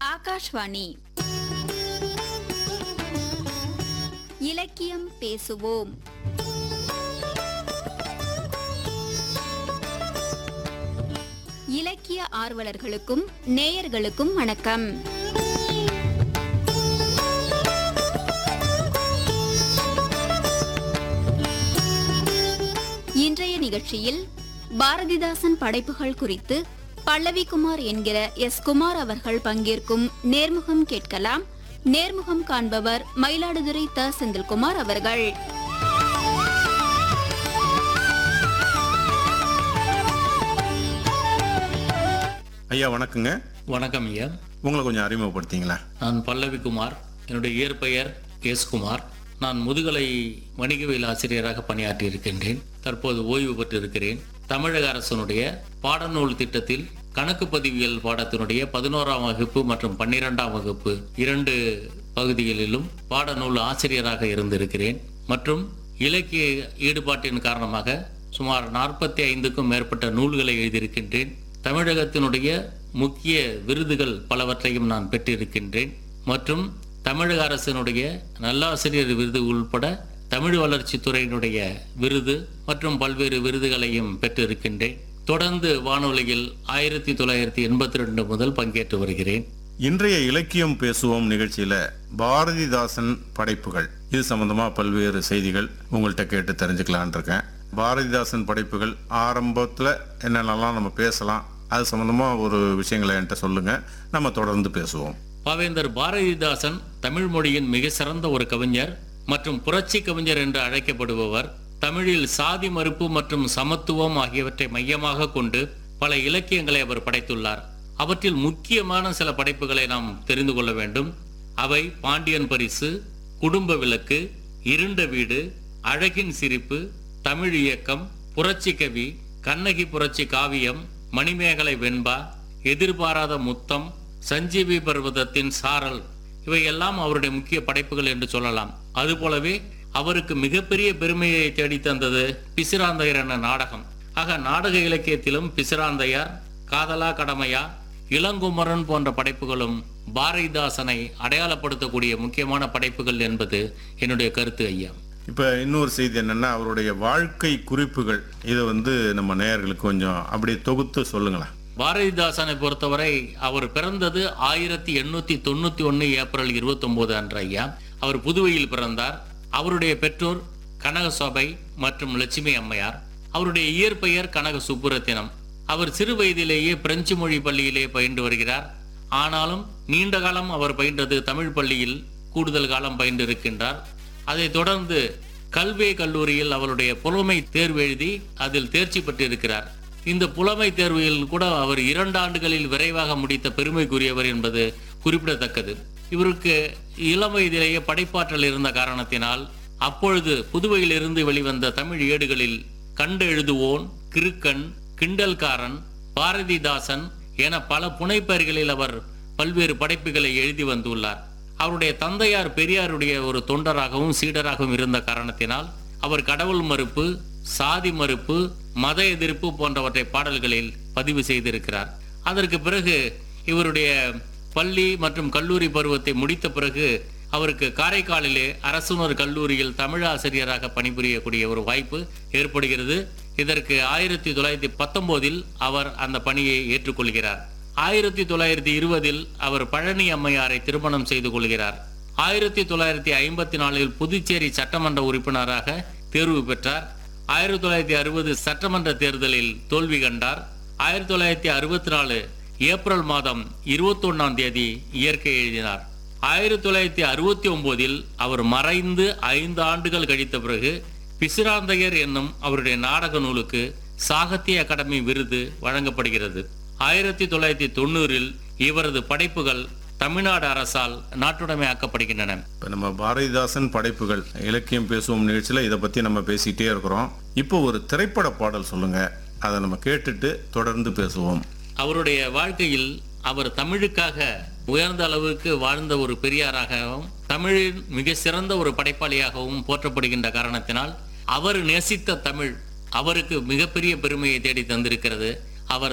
ஆகாஷ்வாணி இலக்கியம் பேசுவோம் இலக்கிய ஆர்வலர்களுக்கும் நேயர்களுக்கும் வணக்கம் இன்றைய நிகழ்ச்சியில் பாரதிதாசன் படைப்புகள் குறித்து பல்லவி குமார் என்கிற எஸ் குமார் அவர்கள் பங்கேற்கும் நேர்முகம் கேட்கலாம் நேர்முகம் காண்பவர் மயிலாடுதுறை த செந்தில்குமார் அவர்கள் ஐயா வணக்கங்க வணக்கம் ஐயா உங்களை கொஞ்சம் அறிமுகப்படுத்திங்களா நான் பல்லவி குமார் என்னுடைய இயற்பெயர் எஸ் குமார் நான் முதுகலை வணிகவியல் ஆசிரியராக பணியாற்றி இருக்கின்றேன் தற்போது ஓய்வு பெற்றிருக்கிறேன் தமிழக அரசனுடைய பாடநூல் திட்டத்தில் கணக்கு பதிவியல் பாடத்தினுடைய பதினோராம் வகுப்பு மற்றும் பன்னிரெண்டாம் வகுப்பு இரண்டு பகுதிகளிலும் பாடநூல் ஆசிரியராக இருந்திருக்கிறேன் மற்றும் இலக்கிய ஈடுபாட்டின் காரணமாக சுமார் நாற்பத்தி ஐந்துக்கும் மேற்பட்ட நூல்களை எழுதியிருக்கின்றேன் தமிழகத்தினுடைய முக்கிய விருதுகள் பலவற்றையும் நான் பெற்றிருக்கின்றேன் மற்றும் தமிழக அரசினுடைய நல்லாசிரியர் விருது உள்பட தமிழ் வளர்ச்சித் துறையினுடைய விருது மற்றும் பல்வேறு விருதுகளையும் பெற்றிருக்கின்றேன் தொடர்ந்து வானொலியில் ஆயிரத்தி தொள்ளாயிரத்தி எண்பத்தி ரெண்டு முதல் பங்கேற்று வருகிறேன் இன்றைய இலக்கியம் பேசுவோம் நிகழ்ச்சியில பாரதிதாசன் படைப்புகள் இது சம்பந்தமா பல்வேறு செய்திகள் உங்கள்கிட்ட கேட்டு தெரிஞ்சுக்கலான் இருக்கேன் பாரதிதாசன் படைப்புகள் ஆரம்பத்துல என்னென்னலாம் நம்ம பேசலாம் அது சம்பந்தமா ஒரு விஷயங்களை என்கிட்ட சொல்லுங்க நம்ம தொடர்ந்து பேசுவோம் பாவேந்தர் பாரதிதாசன் தமிழ் மொழியின் மிக சிறந்த ஒரு கவிஞர் மற்றும் புரட்சி கவிஞர் என்று அழைக்கப்படுபவர் தமிழில் சாதி மறுப்பு மற்றும் சமத்துவம் ஆகியவற்றை மையமாக கொண்டு பல இலக்கியங்களை அவர் படைத்துள்ளார் அவற்றில் முக்கியமான சில படைப்புகளை நாம் தெரிந்து கொள்ள வேண்டும் அவை பாண்டியன் பரிசு குடும்ப விளக்கு இருண்ட வீடு அழகின் சிரிப்பு தமிழ் இயக்கம் புரட்சி கவி கண்ணகி புரட்சி காவியம் மணிமேகலை வெண்பா எதிர்பாராத முத்தம் சஞ்சீவி பர்வதத்தின் சாரல் இவையெல்லாம் அவருடைய முக்கிய படைப்புகள் என்று சொல்லலாம் அதுபோலவே அவருக்கு மிகப்பெரிய பெருமையை தேடி தந்தது பிசிராந்தையர் என்ற நாடகம் ஆக நாடக இலக்கியத்திலும் பிசிராந்தையார் காதலா கடமையா இளங்குமரன் போன்ற படைப்புகளும் பாரதிதாசனை அடையாளப்படுத்தக்கூடிய முக்கியமான படைப்புகள் என்பது என்னுடைய கருத்து ஐயா இப்ப இன்னொரு செய்தி என்னன்னா அவருடைய வாழ்க்கை குறிப்புகள் இதை வந்து நம்ம நேயர்களுக்கு கொஞ்சம் அப்படியே தொகுத்து சொல்லுங்களேன் பாரதிதாசனை பொறுத்தவரை அவர் பிறந்தது ஆயிரத்தி எண்ணூத்தி தொண்ணூத்தி ஒன்னு ஏப்ரல் இருபத்தி ஒன்பது அன்று ஐயா அவர் புதுவையில் பிறந்தார் அவருடைய பெற்றோர் கனகசோபை மற்றும் லட்சுமி அம்மையார் அவருடைய இயற்பெயர் கனக சுப்புரத்தினம் அவர் சிறு வயதிலேயே பிரெஞ்சு மொழி பள்ளியிலே பயின்று வருகிறார் ஆனாலும் நீண்ட காலம் அவர் பயின்றது தமிழ் பள்ளியில் கூடுதல் காலம் பயின்று இருக்கின்றார் அதைத் தொடர்ந்து கல்வே கல்லூரியில் அவருடைய புலமை தேர்வு எழுதி அதில் தேர்ச்சி பெற்றிருக்கிறார் இந்த புலமை தேர்வில் கூட அவர் இரண்டு ஆண்டுகளில் விரைவாக முடித்த பெருமைக்குரியவர் என்பது குறிப்பிடத்தக்கது இவருக்கு இளம் வயதிலேயே படைப்பாற்றல் இருந்த காரணத்தினால் அப்பொழுது புதுவையிலிருந்து வெளிவந்த தமிழ் ஏடுகளில் கண்டெழுதுவோன் கிறுக்கன் கிண்டல்காரன் பாரதிதாசன் என பல புனைப்பெயர்களில் அவர் பல்வேறு படைப்புகளை எழுதி வந்துள்ளார் அவருடைய தந்தையார் பெரியாருடைய ஒரு தொண்டராகவும் சீடராகவும் இருந்த காரணத்தினால் அவர் கடவுள் மறுப்பு சாதி மறுப்பு மத எதிர்ப்பு போன்றவற்றை பாடல்களில் பதிவு செய்திருக்கிறார் அதற்கு பிறகு இவருடைய பள்ளி மற்றும் கல்லூரி பருவத்தை முடித்த பிறகு அவருக்கு காரைக்காலிலே அரசுணர் கல்லூரியில் தமிழ் ஆசிரியராக பணிபுரியக்கூடிய ஒரு வாய்ப்பு ஏற்படுகிறது இதற்கு ஆயிரத்தி தொள்ளாயிரத்தி பத்தொன்பதில் அவர் அந்த பணியை ஏற்றுக்கொள்கிறார் ஆயிரத்தி தொள்ளாயிரத்தி இருபதில் அவர் பழனி அம்மையாரை திருமணம் செய்து கொள்கிறார் ஆயிரத்தி தொள்ளாயிரத்தி ஐம்பத்தி நாலில் புதுச்சேரி சட்டமன்ற உறுப்பினராக தேர்வு பெற்றார் ஆயிரத்தி தொள்ளாயிரத்தி அறுபது சட்டமன்ற தேர்தலில் தோல்வி கண்டார் ஆயிரத்தி தொள்ளாயிரத்தி அறுபத்தி நாலு ஏப்ரல் மாதம் இருபத்தொன்னாம் தேதி இயற்கை எழுதினார் ஆயிரத்தி தொள்ளாயிரத்தி அறுபத்தி ஒன்பதில் அவர் மறைந்து ஐந்து ஆண்டுகள் கழித்த பிறகு பிசிராந்தையர் என்னும் அவருடைய நாடக நூலுக்கு சாகித்ய அகாடமி விருது வழங்கப்படுகிறது ஆயிரத்தி தொள்ளாயிரத்தி தொண்ணூறில் இவரது படைப்புகள் தமிழ்நாடு அரசால் நாட்டுடைமையாக்கப்படுகின்றன இப்போ நம்ம பாரதிதாசன் படைப்புகள் இலக்கியம் பேசுவோம் நிகழ்ச்சியில் இதை பற்றி நம்ம பேசிக்கிட்டே இருக்கிறோம் இப்போ ஒரு திரைப்பட பாடல் சொல்லுங்க அதை நம்ம கேட்டுட்டு தொடர்ந்து பேசுவோம் அவருடைய வாழ்க்கையில் அவர் தமிழுக்காக உயர்ந்த அளவுக்கு வாழ்ந்த ஒரு பெரியாராகவும் தமிழின் மிக சிறந்த ஒரு படைப்பாளியாகவும் போற்றப்படுகின்ற காரணத்தினால் அவர் நேசித்த தமிழ் அவருக்கு மிகப்பெரிய பெருமையை தேடி தந்திருக்கிறது அவர்